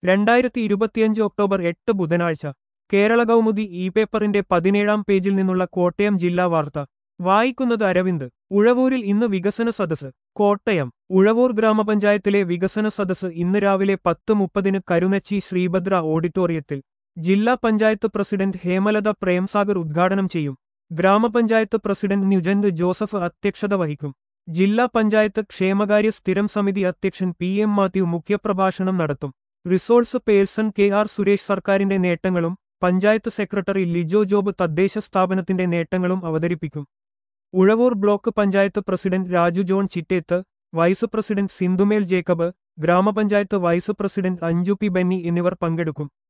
രണ്ടായിരത്തി ഇരുപത്തിയഞ്ച് ഒക്ടോബർ എട്ട് ബുധനാഴ്ച കേരള കൗമുദി ഇ പേപ്പറിന്റെ പതിനേഴാം പേജിൽ നിന്നുള്ള കോട്ടയം ജില്ലാ വാർത്ത വായിക്കുന്നത് അരവിന്ദ് ഉഴവൂരിൽ ഇന്ന് വികസന സദസ് കോട്ടയം ഉഴവൂർ ഗ്രാമപഞ്ചായത്തിലെ വികസന സദസ് ഇന്ന് രാവിലെ പത്ത് മുപ്പതിന് കരുനച്ചി ശ്രീഭദ്ര ഓഡിറ്റോറിയത്തിൽ ജില്ലാ പഞ്ചായത്ത് പ്രസിഡന്റ് ഹേമലത പ്രേംസാഗർ ഉദ്ഘാടനം ചെയ്യും ഗ്രാമപഞ്ചായത്ത് പ്രസിഡന്റ് ന്യൂജന്റ് ജോസഫ് അധ്യക്ഷത വഹിക്കും ജില്ലാ പഞ്ചായത്ത് ക്ഷേമകാര്യ സ്ഥിരം സമിതി അധ്യക്ഷൻ പി എം മാത്യു മുഖ്യപ്രഭാഷണം നടത്തും resource person K R Suresh സർക്കാരിന്റെ നേട്ടങ്ങളും പഞ്ചായത്ത് സെക്രട്ടറി ലിജോ ജോബ് തദ്ദേശ സ്ഥാപനത്തിന്റെ നേട്ടങ്ങളും അവതരിപ്പിക്കും Uzhavoor block panchayat president Raju John Chitteth vice president Sindhumel Jacob ഗ്രാമപഞ്ചായത്ത് vice president Anju P Benny എന്നിവർ പങ്കെടുക്കും